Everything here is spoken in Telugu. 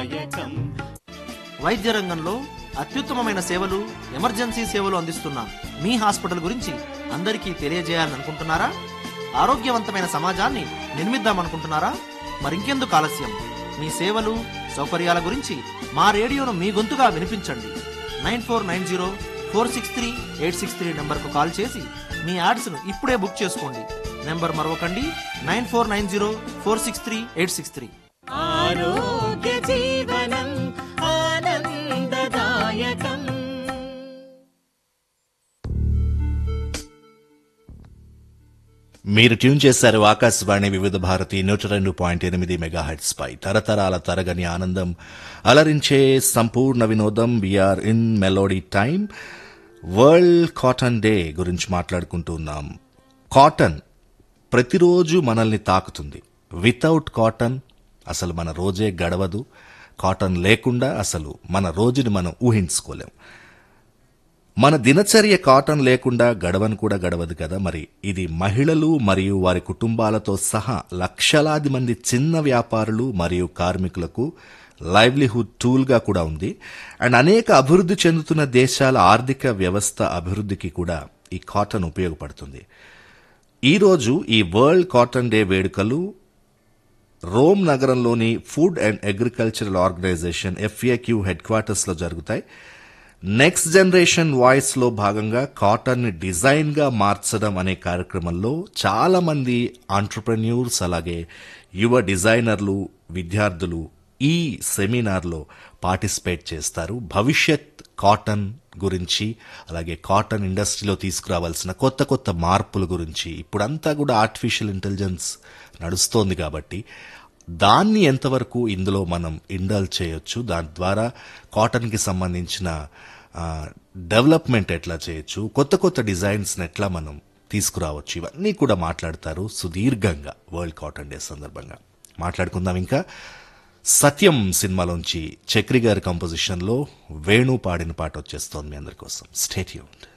ఆనందదాయకం వైద్య రంగంలో అత్యుత్తమమైన సేవలు ఎమర్జెన్సీ సేవలు అందిస్తున్న మీ హాస్పిటల్ గురించి అందరికీ తెలియజేయాలని అనుకుంటున్నారా ఆరోగ్యవంతమైన సమాజాన్ని నిర్మిద్దామనుకుంటున్నారా మరింకెందుకు ఆలస్యం మీ సేవలు సౌకర్యాల గురించి మా రేడియోను మీ గొంతుగా వినిపించండి nine four nine zero four six three eight six three నెంబర్కు కాల్ చేసి మీ యాడ్స్ను ఇప్పుడే బుక్ చేసుకోండి నెంబర్ మరొకండి nine four nine zero four six three eight six three ఆరోగ్య జీవనం ఆనందదాయకం మీరు ట్యూన్ చేశారు ఆకాశవాణి వివిధ భారతి నూట రెండు పాయింట్ ఎనిమిది మెగాహెట్స్ పై తరతరాల తరగని ఆనందం అలరించే సంపూర్ణ వినోదం we are in melody time world cotton day గురించి మాట్లాడుకుంటూ ఉన్నాం కాటన్ ప్రతిరోజు మనల్ని తాకుతుంది వితౌట్ కాటన్ అసలు మన రోజే గడవదు కాటన్ లేకుండా అసలు మన రోజుని మనం ఊహించుకోలేం మన దినచర్య కాటన్ లేకుండా గడవను కూడా గడవదు కదా మరి ఇది మహిళలు మరియు వారి కుటుంబాలతో సహా లక్షలాది మంది చిన్న వ్యాపారులు మరియు కార్మికులకు లైవ్లీహుడ్ టూల్గా కూడా ఉంది అండ్ అనేక అభివృద్ధి చెందుతున్న దేశాల ఆర్థిక వ్యవస్థ అభివృద్ధికి కూడా ఈ కాటన్ ఉపయోగపడుతుంది ఈరోజు ఈ వరల్డ్ కాటన్ డే వేడుకలు రోమ్ నగరంలోని food and agricultural organisation FAO headquarters లో జరుగుతాయి నెక్స్ట్ జనరేషన్ వాయిస్ లో భాగంగా కాటన్ ని డిజైన్ గా మార్చడం అనే కార్యక్రమంలో చాలా మంది ఆంటర్ప్రెన్యూర్స్ అలాగే యువ డిజైనర్లు విద్యార్థులు ఈ సెమినార్లో పార్టిసిపేట్ చేస్తారు భవిష్యత్ కాటన్ గురించి అలాగే కాటన్ ఇండస్ట్రీలో తీసుకురావాల్సిన కొత్త కొత్త మార్పుల గురించి ఇప్పుడంతా కూడా ఆర్టిఫిషియల్ ఇంటెలిజెన్స్ నడుస్తోంది కాబట్టి దాన్ని ఎంతవరకు ఇందులో మనం ఇండల్ చేయొచ్చు దాని ద్వారా కాటన్కి సంబంధించిన ఆ, డెవలప్మెంట్ ఎట్లా చేయొచ్చు కొత్త కొత్త డిజైన్స్ని ఎట్లా మనం తీసుకురావచ్చు ఇవన్నీ కూడా మాట్లాడతారు సుదీర్ఘంగా వరల్డ్ కాటన్ డే సందర్భంగా మాట్లాడుకుందాం ఇంకా సత్యం సినిమాలోంచి చక్రి గారి కంపోజిషన్లో వేణు పాడిన పాట వచ్చేస్తోంది మీ అందరి కోసం స్టేట్యూన్డ్